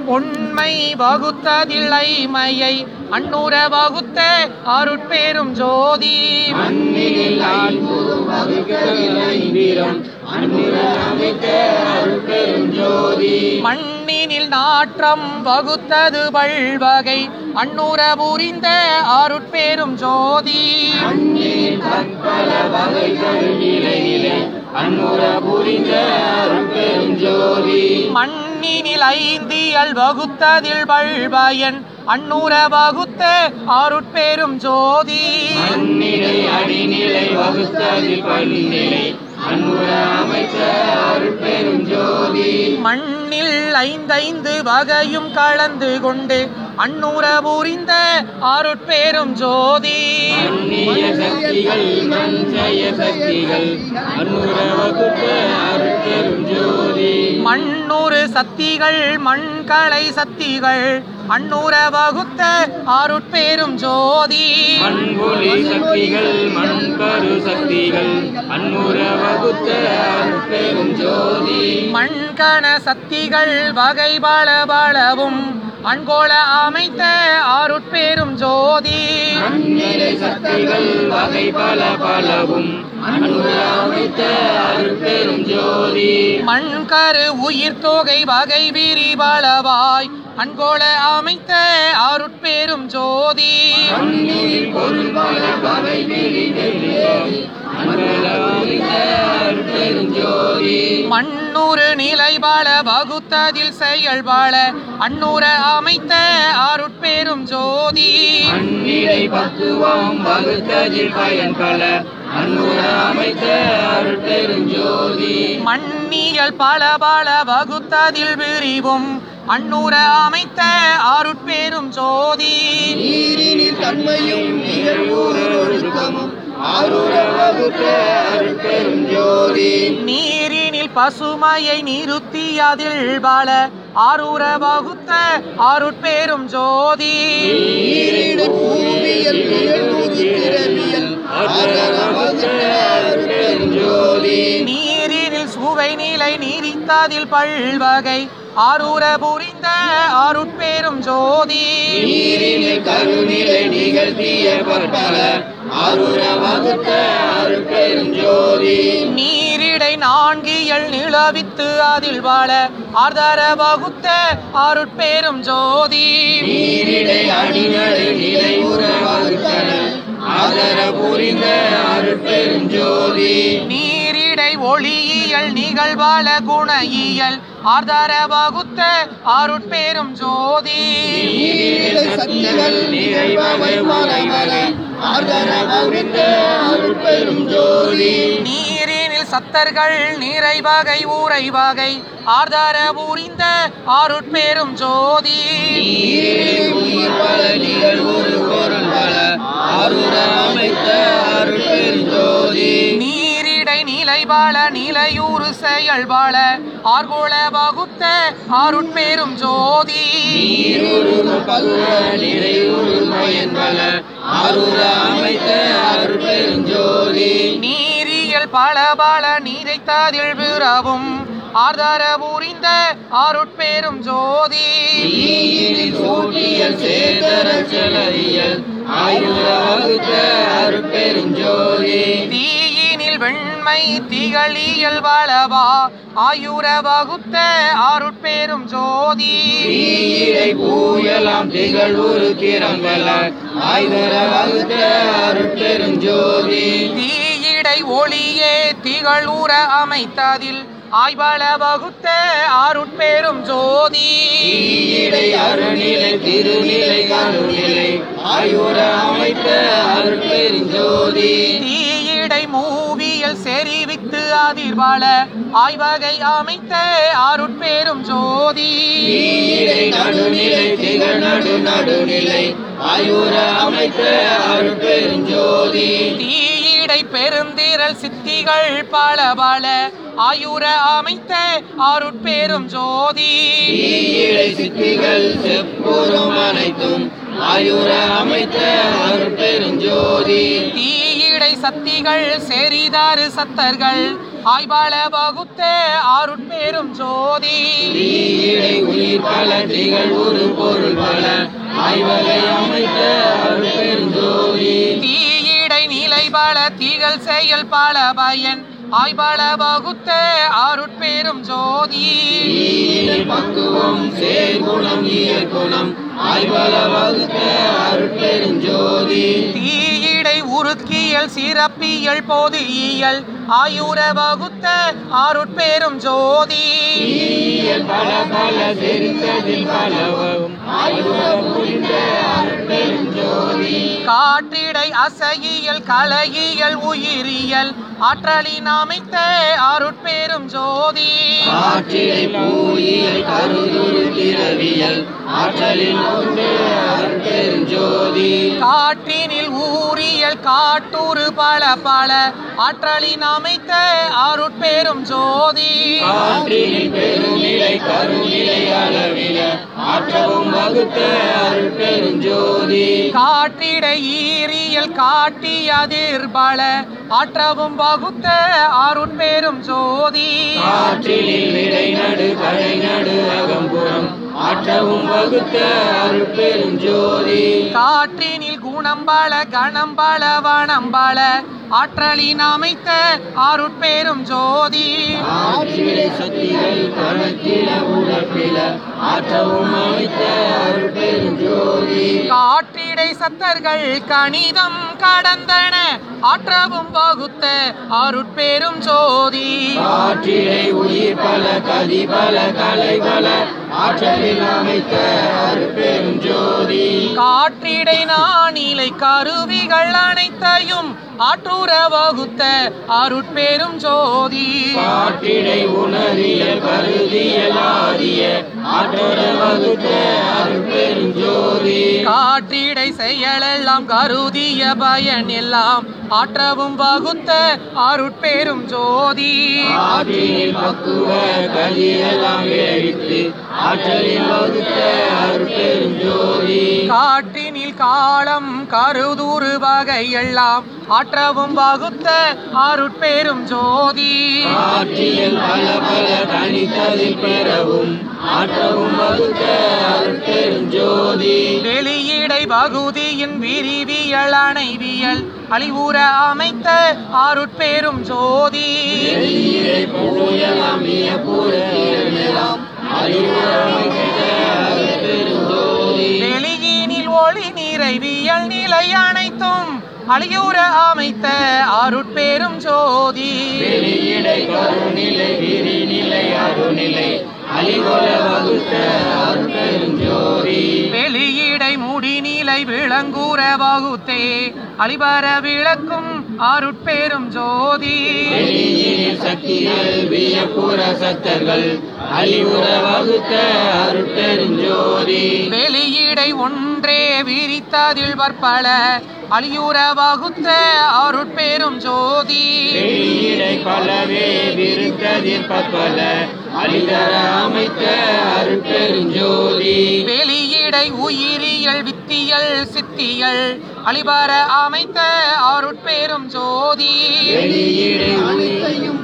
உண்மை வகுத்ததில்லை மையை அன்னுர வகுத்த அருட்பெரும் ஜோதி மண்ணினில் ஆழ்புதும் வகுக்கவில்லை இந்திரம் அன்புற அமைத்த அருட்பெரும் ஜோதி மண்ணினில் நாற்றம் வகுத்தது பல்வகை அன்னுர புரிந்த அருட்பெரும் ஜோதி மண்ணில் பற்பல வகைகள் நிலை நிலை அன்புற புரிந்த அருட்பெரும் ஜோதி மண்ணினில் ஐந்தியல் வகுத்ததில் வல்வயன் அன்னுர வகுத்த அருட்பெரும் ஜோதி மண்ணிலை அடிநிலை வகுத்ததில் பணிநிலை அன்புற அமைத்த அருட்பெரும் ஜோதி மண்ணில் ஐந்தைந்து வகையும் கலந்து கொண்டு அன்னுர புரிந்த அருட்பெரும் ஜோதி மண்ணிய சக்திகள் மஞ்சய சக்திகள் அன்புற வகுத்த அருட்பெரும் ஜோதி மண்ணூறு சக்திகள் மண்கலை சக்திகள் அன்னூர வகுத்த அருட்பெரும் ஜோதி மண்பொலி சக்திகள் மண்கரு சக்திகள் அன்புற வகுத்த அருட்பெரும் ஜோதி மண்கண சக்திகள் வகை பல பலவும் அன்கோல அமைத்த அருட்பெரும் ஜோதி மண்ணிலை சக்திகள் வகை பல பலவும் அன்புற அமைத்த அருட்பெரும் ஜோதி மண்கரு உயிர் தொகை வகை விரிபலவாய் அன்கோல அமைத்த அருட்பெரும் ஜோதி மண்ணில் பொருள் பல வகை விரிந்தெழுந்தோம். அன்புற அமைத்த அருட்பெரும் ஜோதி மண்ணூறு நிலை பல வகுத்ததில் செயல் பல அன்னூர அமைத்த அருட்பெரும் ஜோதி மண்ணிலை பக்குவம் வகுத்ததில் பயன் பல அன்புற அமைத்த அருட்பெரும் ஜோதி மண்ணியல் பல பல வகுத்ததில் விரிவும் அன்னூர அமைத்த அருட்பெரும் ஜோதி நீரினில் தன்மையும் நிகழ்வூர் ஒழுக்கமும் ஆரூர வகுத்த அருட்பெரும் ஜோதி நீரினில் பசுமையை நிறுத்தி அதில் பல ஆரூர வகுத்த அருட்பெரும் ஜோதி நீரிடு பூமியல் நிகழ்வூர் திறமியல் ஆரூர வகுத்த அருட்பெரும் ஜோதி நீரினில் சுவை நிலை நீரித்ததில் பல்வகை ஆரூர புரிந்த அருட்பெரும் ஜோதி நீரினில் கருநிலை நிகழ்த்திய பற்பல ஆரூர வகுத்த அருட்பெரும் ஜோதி நீரிடை நான்கியல் நிலவித்து அதில் வாழ ஆர்தர வகுத்த அருட்பெரும் ஜோதி நீரிடை அடிநடை நிலை உற வகுத்தன ஆதர புரிந்த அருட்பெரும் ஜோதி நீரிடை ஒளியியல் நிகழ்வால குணையியல் ஆர்தர வகுத்த அருட்பெரும் ஜோதி நீரிடை சக்திகள் நிறைவகை மறைவகை ஆதர புரிந்த அருட்பெரும் ஜோதி நீரினில் சத்தர்கள் நிறைவகை ஊரைவகை ஆர்தர புரிந்த அருட்பெரும் ஜோதி நீரில் உயிர் பல நிகழ்வுரு பொருள் பல ஆருர அமைத்த அருட்பெரும் ஜோதி நீரிடை நிலைவாழ நிலையூறு செயல்வாழ ஆர்கோள வகுத்த அருட்பெரும் ஜோதி நீருரு பகுர நிறைவுரு பயன்பல ஆருர அமைத்த அருட்பெரும் ஜோதி நீரியல் பல பல நீரைத்ததில் விரவும் ஆர்தர புரிந்த அருட்பெரும் ஜோதி நீரில் சூட்டியல் சேதர செலவியல் ஆயுர வகுத்த அருட்பெரும் ஜோதி தீயினில் வெண்மை திகழியல் வளவா ஆயுர வகுத்த அருட்பெரும் ஜோதி தீயிடை பூயலாம் திகழ்வுரு திறம்பல ஆயுதர வகுத்த அருட்பெரும் ஜோதி தீயிடை ஒளியே திகழூர அமைத்ததில் ஆய்வள வகுத்த அருட்பெரும் ஜோதி தீயிடை அருநிலை திருநிலை கருநிலை ஆயுர அமைத்த அருட்பெரும் ஜோதி தீயிடை மூவியல் செறிவித்து அதிர்வள ஆய்வகை அமைத்த அருட்பெரும் ஜோதி தீயிடை நடுநிலை திகழ் நடு நடுநிலை ஆயுர அமைத்த அருட்பெரும் ஜோதி தீயிடை பெருந்திரள் சித்திகள் பல பல ஆயுர அமைத்த அருட்பெரும் ஜோதி தீயிடை சித்திகள் செப்புறம் அனைத்தும் ஆயுர அமைத்த அருட்பெரும் ஜோதி தீயிடை சக்திகள் செறிதாறு சத்தர்கள் ஆய்பால வகுத்த அருட்பெரும் ஜோதி தீயிடை உயிர் பல திகழ் ஒரு பொருள் பல ஆய்வகை அமைத்த அருட்பெருஞ்சோதி தீயிடை நிலை பல திகழ் செயல் பல பயன் ஆய்பால வகுத்த அருட்பெரும் ஜோதி தீயிடை பக்குவம் சேர்குணம் இயற்குணம் ஆய்வல வகுத்த அருட்பெருஞ்சோதி தீயிடை உருக்கியல் சிறப்பியல் பொதியியல் ஆயுர வகுத்த அருட்பெரும் ஜோதி தீயியல் பல பல தெரிந்ததில் பலவும் ஆய்வல புரிந்த அருட்பெருஞ்சோதி காற்றிடை அசையியல் கலையியல் உயிரியல் ஆற்றலின் அமைத்த அருட்பெரும் ஜோதி காற்றிடை பூயியல் கருதுரு திரவியல் ஆற்றலில் உண்டு அருட்பெருஞ்சோதி காற்றினில் ஊரியல் காட்டூறு பல பல ஆற்றலின் அமைத்த அருட்பெரும் ஜோதி காற்றினில் பெருநிலை கருநிலை அளவில ஆற்றவும் வகுத்த அருட்பெருஞ்சோதி காற்றிடை ஈரியல் காட்டி அதிர்பல ஆற்றவும் வகுத்த அருட்பெரும் ஜோதி காற்றினில் இடை நடு கடை நடு அகம்புறம் ஆற்றவும் வகுத்த அருட்பெருஞ்சோதி காற்றினில் குணம்பல கணம்பல வனம்பல ஆற்றலின் அமைத்த அருட்பெரும் ஜோதி ஆற்றிடை சக்திகள் கணக்கில உடற்பில ஆற்றவும் அமைத்த அருட்பெருஞ்சோதி காற்றிடை சத்தர்கள் கணிதம் கடந்தன ஆற்றவும் வகுத்த அருட்பெரும் ஜோதி காற்றிடை உயிர் பல கதி பல கலை பல ஆற்றலில் அமைத்த அருட்பெருஞ்சோதி காற்றிடை நானிலை கருவிகள் அனைத்தையும் ஆற்றுற வகுத்த அருட்பெரும் ஜோதி காற்றிடை உணரிய கருதியல் ஆதிய ஆற்றோட வகுத்த அருட்பெருஞ்சோதி காற்றிடை செயலெல்லாம் கருதிய பயன் எல்லாம் ஆற்றவும் வகுத்த அருட்பெரும் ஜோதி ஆற்றினில் பக்குவ கதியெல்லாம் விளைவித்து ஆற்றலில் வகுத்த அருட்பெருஞ்சோதி காற்றினில் காலம் கருதுரு வகையெல்லாம் ஆற்றவும் வகுத்த அருட்பெரும் ஜோதி ஆற்றியல் பல பல தனித்ததில் பெறவும் ஆற்றவும் வகுத்த அருட்பெருஞ்சோதி வெளியிடை பகுதியின் விரிவியல் அணைவியல் அழிவுற அமைத்த அருட்பெரும் ஜோதி வெளியிடை புயலாம் வியப்புறம் அறிவுரைத்த அருட்பெருஞ்சோதி வெளியினில் ஒளி நிறைவியல் நிலை அனைத்தும் அழியுற அமைத்த அருட்பெரும் ஜோதி வெளியிடை கருநிலை விரிநிலை அருநிலை அலிகொல வகுத்த அருட்பெருஞ்சோதி வெளியிடை முடிநிலை விளங்குற வகுத்தே அழிவர விளக்கும் அருட்பெரும் ஜோதி வெளியினில் சக்திகள் வியப்புற சத்தர்கள் அழிவுற வகுத்த அருட்பெருஞ்சோதி வெளியிடை ஒன்றே விரித்ததில் வற்பல அழியுற வகுத்த அருட்பெரும் ஜோதி வெளியிடை பலவே விருத்ததில் பற்பல அழிதர அமைத்த அருட்பெருஞ்சோதி வெளியிடை உயிரியல் வித்தியல் சித்தியல் அழிவர அமைத்த அருட்பெரும் ஜோதி வெளியிடை அனைத்தையும்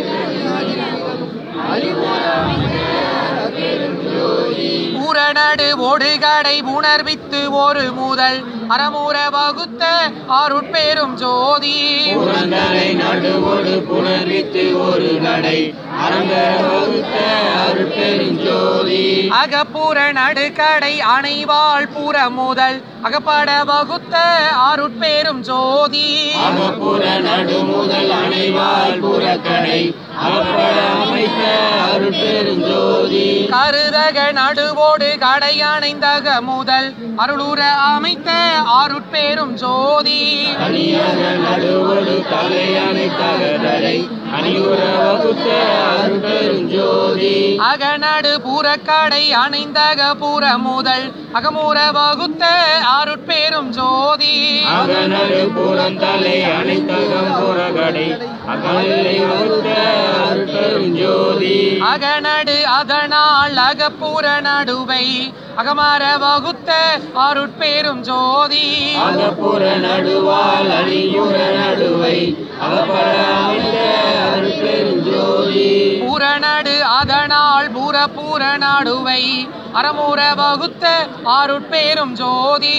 பூரணடு ஒடுகடை உணர்வித்து ஒரு முதல் அறமுற வகுத்த அருட்பெரும் ஜோதி புறந்தலை நடுவோடு புணர்வித்து ஒரு நடை அரங்கர வகுத்த அருட்பெருஞ்சோதி அகப்புற நடுக்கடை அணைவாள் புற முதல் அகப்பட வகுத்த அருட்பெரும் ஜோதி அகப்புற நடுமுதல் அணைவால் புறக்கடை அகப்பட அமைத்த அருட்பெருஞ்சோதி கருதக நடுவோடு கடை அணைந்தக முதல் அருளுற அமைத்த அருட்பெரும் ஜோதி தனியாக நடுவோடு தலை அணைத்தகடலை அணியுற வகுத்த அருட்பெருஞ்சோதி அகநடு புறக்கடை அணைந்தக புற முதல் அகமுற வகுத்த அருட்பெரும் ஜோதி அகநடு புறந்தலை அனைத்தகம் புறகடை அகலை வகுத்த அருட்பெருஞ்சோதி அகநடு அதனால் அகப்புற நடுவை அகமர வகுத்த அருட்பெரும் ஜோதி அகப்புற நடுவால் அணியுற நடுவை அகப்பட அமைந்த அருட்பெருஞ்சோதி புறநடு அதனால் புறப்புற நடுவை அறமுற வகுத்த அருட்பெரும் ஜோதி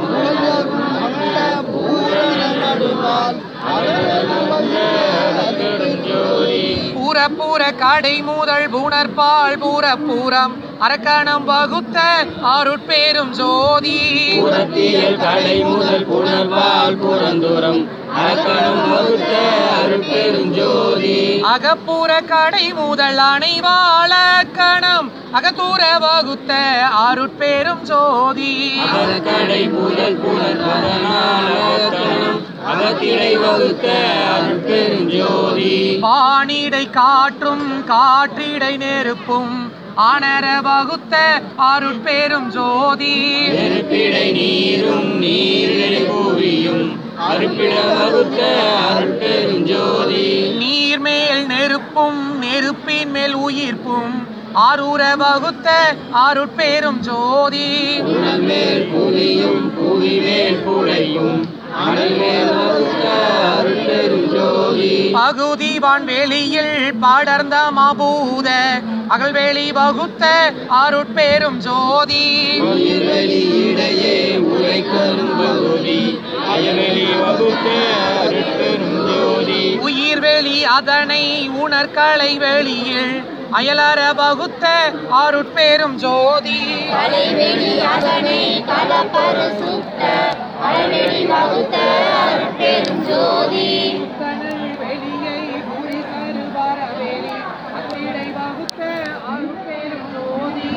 அருட்பெருஞ்சோதி புறப்புற கடை முதல் புணர்பால் புறப்புறம் அரக்கணம் வகுத்த அருட்பெரும் ஜோதி புறத்தியல் கடை முதல் புனர்வால் புறந்துரம் அரக்கணம் வகுத்த அருட்பெருஞ்சோதி அகப்புற கடை முதல் அணைவாள கணம் அகத்தூர வகுத்த அருட்பெரும் ஜோதி அகக்கடை முதல் புனர்வரனால் அரக்கணம் அகத்திடை வகுத்த அருட்பெருஞ்சோதி பானிடை காற்றும் காற்றிடை நெருப்பும் ஆனர வகுத்த அருட்பெரும் ஜோதி நெருப்பிடை நீரும் நீரிடை புவியும் அருப்பிட வகுத்த அருட்பெருஞ்சோதி நீர்மேல் நெருப்பும் நெருப்பின் மேல் உயிர்ப்பும் ஆரூர வகுத்த அருட்பெரும் ஜோதி புனல் மேல் புவியும் புவி மேல் புடையும் அனல் மேல் வகுத்த அருட்பெருஞ்சோதி பகுதிவான் வெளியில் படர்ந்த மாபூத அகல்வெளி வகுத்த அருட்பெரும் ஜோதி உயிர்வெளி இடையே உரைக்கரும் பகுதி அயவெளி வகுத்த அருட்பெருஞ்சோதி உயிர்வெளி அதனை உணர்கலை வெளியில் அயலற வகுத்த அருட்பெரும் ஜோதி அலைவெளி அதனை